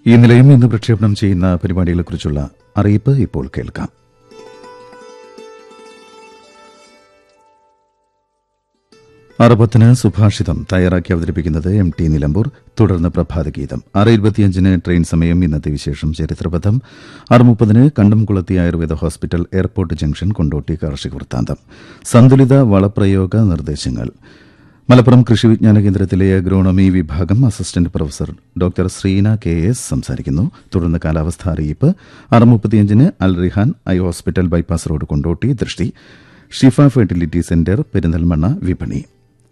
ഈ നിലയം ഇന്ന് പ്രക്ഷേപണം ചെയ്യുന്ന പരിപാടികളെക്കുറിച്ചുള്ള അറിയിപ്പ് ഇപ്പോൾ കേൾക്കാം അറുപത്തിന് സുഭാഷിതം തയ്യാറാക്കി അവതരിപ്പിക്കുന്നത് എം ടി നിലമ്പൂർ തുടർന്ന് പ്രഭാതഗീതം ആറ് ഇരുപത്തിയഞ്ചിന് ട്രെയിൻ സമയം ഇന്നത്തെ വിശേഷം ചരിത്രപഥം ആറ് മുപ്പതിന് Kandamkulathi Ayurveda hospital airport junction Kondotty കാർഷിക വൃത്താന്തം സന്തുലിത വളപ്രയോഗ നിർദ്ദേശങ്ങൾ മലപ്പുറം കൃഷി വിജ്ഞാന കേന്ദ്രത്തിലെ അഗ്രോണമി വിഭാഗം assistant professor doctor Sreena K S സംസാരിക്കുന്നു തുടർന്ന് കാലാവസ്ഥ അറിയിപ്പ് ആറ് മുപ്പത്തിയഞ്ചിന് Al Rihan eye hospital bypass road Kondotty Drishti Shifa fertility centre Perinthalmanna വിപണി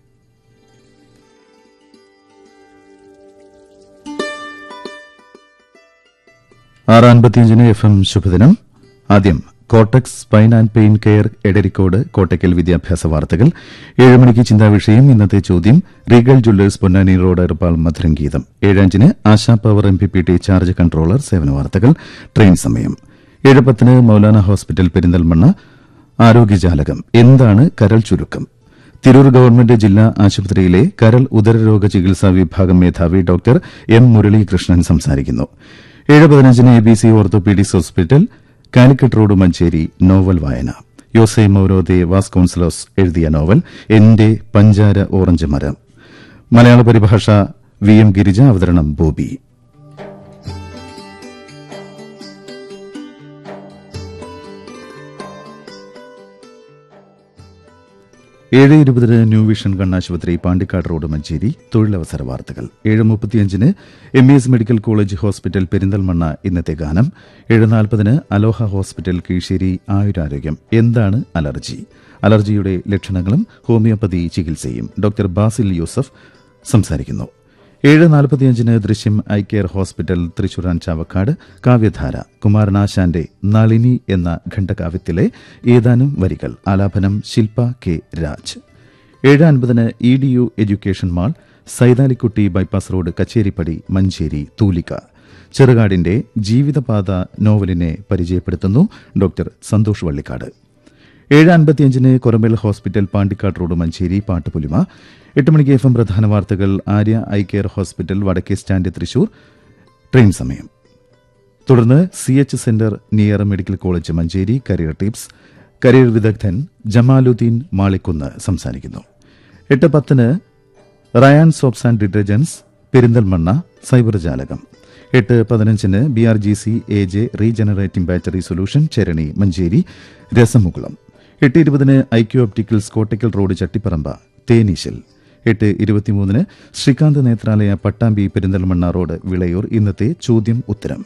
ആറ് അൻപത്തിയഞ്ചിന് എഫ് എം ശുഭദിനം ആദ്യം cortex spine and pain care Edarikode Kottakkal വിദ്യാഭ്യാസ വാർത്തകൾ ഏഴ് മണിക്ക് ചിന്താവിഷയം ഇന്നത്തെ ചോദ്യം regal jewellers Ponnani road Edappal മധുരം ഗീതം ഏഴഞ്ചിന് Asha power M P P T charge controller സേവന വാർത്തകൾ ട്രെയിൻ സമയം ഏഴ് പത്തിന് മൌലാന ഹോസ്പിറ്റൽ പെരിന്തൽമണ്ണ ആരോഗ്യജാലകം എന്താണ് കരൾ ചുരുക്കം തിരൂർ ഗവൺമെന്റ് ജില്ലാ ആശുപത്രിയിലെ കരൾ ഉദരരോഗ ചികിത്സാ വിഭാഗം മേധാവി ഡോക്ടർ എം മുരളീകൃഷ്ണൻ സംസാരിക്കുന്നു ഏഴ് പതിനഞ്ചിന് A B C orthopaedics hospital Calicut road Manjeri novel വായന യോസെ മൌരോദെ വാസ് കൌൺസിലേഴ്സ് എഴുതിയ നോവൽ എന്റെ പഞ്ചാര ഓറഞ്ച് മരം മലയാള പരിഭാഷ വി എം ഗിരിജ അവതരണം ബോബി ഏഴ് ഇരുപതിന് ന്യൂ വിഷൻ കണ്ണാശുപത്രി പാണ്ടിക്കാട് റോഡ് മഞ്ചേരി തൊഴിലവസര വാർത്തകൾ ഏഴ് മുപ്പത്തിയഞ്ചിന് M E S medical college hospital Perinthalmanna ഇന്നത്തെ ഗാനം ഏഴ് നാൽപ്പതിന് അലോഹ ഹോസ്പിറ്റൽ കീഴ്ശേരി ആയുരാരോഗ്യം എന്താണ് അലർജി അലർജിയുടെ ലക്ഷണങ്ങളും ഹോമിയോപ്പതി ചികിത്സയും ഡോക്ടർ ബാസിൽ യൂസഫ് സംസാരിക്കുന്നു ഏഴ് നാൽപ്പത്തിയഞ്ചിന് ദൃശ്യം ഐ കെയർ ഹോസ്പിറ്റൽ തൃശൂരാൻ ചാവക്കാട് കാവ്യധാര കുമാരനാശാന്റെ നളിനി എന്ന ഖണ്ഡകാവ്യത്തിലെ ഏതാനും വരികൾ ആലാപനം ശില്പ കെ രാജ് ഏഴ് അൻപതിന് E D U education mall Saithalikutty bypass road Kacheripadi Manjeri തൂലിക ചെറുകാടിന്റെ ജീവിതപാത നോവലിനെ പരിചയപ്പെടുത്തുന്നു ഡോക്ടർ സന്തോഷ് വള്ളിക്കാട് ഏഴ് അൻപത്തിയഞ്ചിന് കൊറമ്പൽ ഹോസ്പിറ്റൽ പാണ്ടിക്കാട് റോഡ് മഞ്ചേരി പാട്ടുപുലിമ എട്ട് മണിക്ക് എഫ് എം പ്രധാന വാർത്തകൾ ആര്യ ഐ കെയർ ഹോസ്പിറ്റൽ വടക്കേ സ്റ്റാൻഡ് തൃശൂർ ട്രെയിൻ സമയം തുടർന്ന് C H centre near medical college Manjeri career tips career വിദഗ്ധൻ ജമാലുദ്ദീൻ മാളിക്കുന്ന് സംസാരിക്കുന്നു എട്ട് പത്തിന് Rayan soaps and detergents Perinthalmanna cyber ജാലകം എട്ട് പതിനഞ്ചിന് B R G C A J regenerating battery solution Cherani Manjeri രസമുകുളം എട്ട് ഇരുപതിന് IQ opticals Kottakkal road Chattiparamba തേനീശൽ എട്ട് ഇരുപത്തിമൂന്നിന് ശ്രീകാന്ത് നേത്രാലയ പട്ടാമ്പി പെരിന്തൽമണ്ണ റോഡ് വിളയൂർ ഇന്നത്തെ ചോദ്യം ഉത്തരം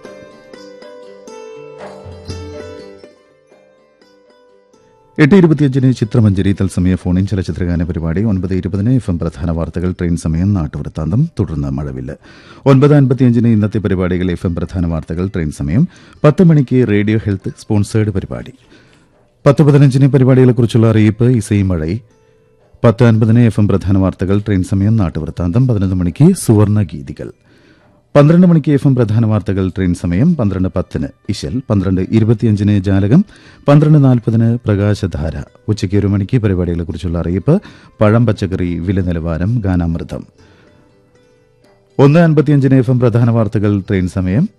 എട്ട് ഇരുപത്തിയഞ്ചിന് ചിത്രമഞ്ജരി തത്സമയ ഫോണിൻ ചലച്ചിത്രഗാന പരിപാടി ഒൻപത് ഇരുപതിന് എഫ് എം പ്രധാന വാർത്തകൾ ട്രെയിൻ സമയം നാട്ടുവൃത്താന്തം തുടർന്ന് മഴവില്ല് ഒൻപത് അൻപത്തിയഞ്ചിന് ഇന്നത്തെ പരിപാടികൾ എഫ് എം പ്രധാന വാർത്തകൾ ട്രെയിൻ സമയം പത്ത് മണിക്ക് റേഡിയോ ഹെൽത്ത് സ്പോൺസേഡ് പരിപാടി പത്ത് പതിനഞ്ചിന് പരിപാടികളെക്കുറിച്ചുള്ള അറിയിപ്പ് ഇസയും മഴയി പത്ത് അൻപതിന് എഫ് എം പ്രധാന വാർത്തകൾ ട്രെയിൻ സമയം നാട്ടുവൃത്താന്തം പതിനൊന്ന് മണിക്ക് സുവർണ ഗീതികൾ പന്ത്രണ്ട് മണിക്ക് എഫ് എം പ്രധാന വാർത്തകൾ ട്രെയിൻ സമയം പന്ത്രണ്ട് പത്തിന് ഇശൽ പന്ത്രണ്ട് ഇരുപത്തിയഞ്ചിന് ജാലകം പന്ത്രണ്ട് നാൽപ്പതിന് പ്രകാശധാര ഉച്ചയ്ക്ക് ഒരു മണിക്ക് പരിപാടികളെക്കുറിച്ചുള്ള അറിയിപ്പ് പഴം പച്ചക്കറി വില നിലവാരം ഗാനാമൃതം ഒന്ന് അൻപത്തിയഞ്ചിന് എഫ് എം പ്രധാന വാർത്തകൾ ട്രെയിൻ സമയം